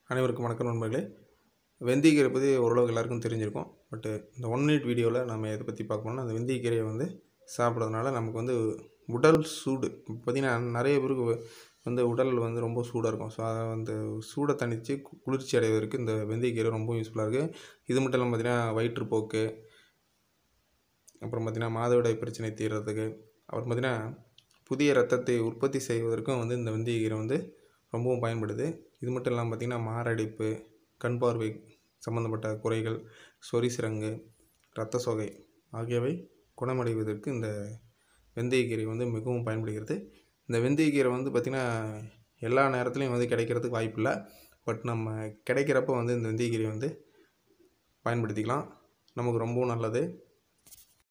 அனைவருக்கும் வணக்கம் நண்பர்களே வெந்தயக்கீரை பற்றி ஓரளவுக்கு எல்லாருக்கும் தெரிஞ்சிருக்கும் பட்டு இந்த ஒன் மினிட் வீடியோவில் நம்ம இதை பற்றி பார்க்க போனால் அந்த வெந்தயக்கீரையை வந்து சாப்பிட்றதுனால நமக்கு வந்து உடல் சூடு இப்போ பார்த்திங்கன்னா நிறைய பேருக்கு வந்து உடல் வந்து ரொம்ப சூடாக இருக்கும் ஸோ அதை வந்து சூடை தணித்து கு- குளிர்ச்சி அடைவதற்கு இந்த வெந்தயக்கீரை ரொம்ப யூஸ்ஃபுல்லாக இருக்குது இது மட்டும் இல்லாமல் பார்த்திங்கன்னா வயிற்றுப்போக்கு அப்புறம் பார்த்திங்கன்னா மாதவிடாய் பிரச்சனை தீர்றதுக்கு அப்புறம் பார்த்திங்கன்னா புதிய ரத்தத்தை உற்பத்தி செய்வதற்கும் வந்து இந்த வெந்தயக்கீரை வந்து ரொம்பவும் பயன்படுது இது மட்டும் இல்லாமல் பார்த்திங்கன்னா மாரடைப்பு கண் பார்வை சம்மந்தப்பட்ட குறைகள் சொரிசிரங்கு இரத்த சோகை ஆகியவை குணமடைவதற்கு இந்த வெந்தயக்கீரை வந்து மிகவும் பயன்படுகிறது இந்த வெந்தயக்கீரை வந்து பார்த்திங்கன்னா எல்லா நேரத்துலையும் வந்து கிடைக்கிறதுக்கு வாய்ப்பில்லை பட் நம்ம கிடைக்கிறப்ப வந்து இந்த வெந்தயக்கீரை வந்து பயன்படுத்திக்கலாம் நமக்கு ரொம்பவும் நல்லது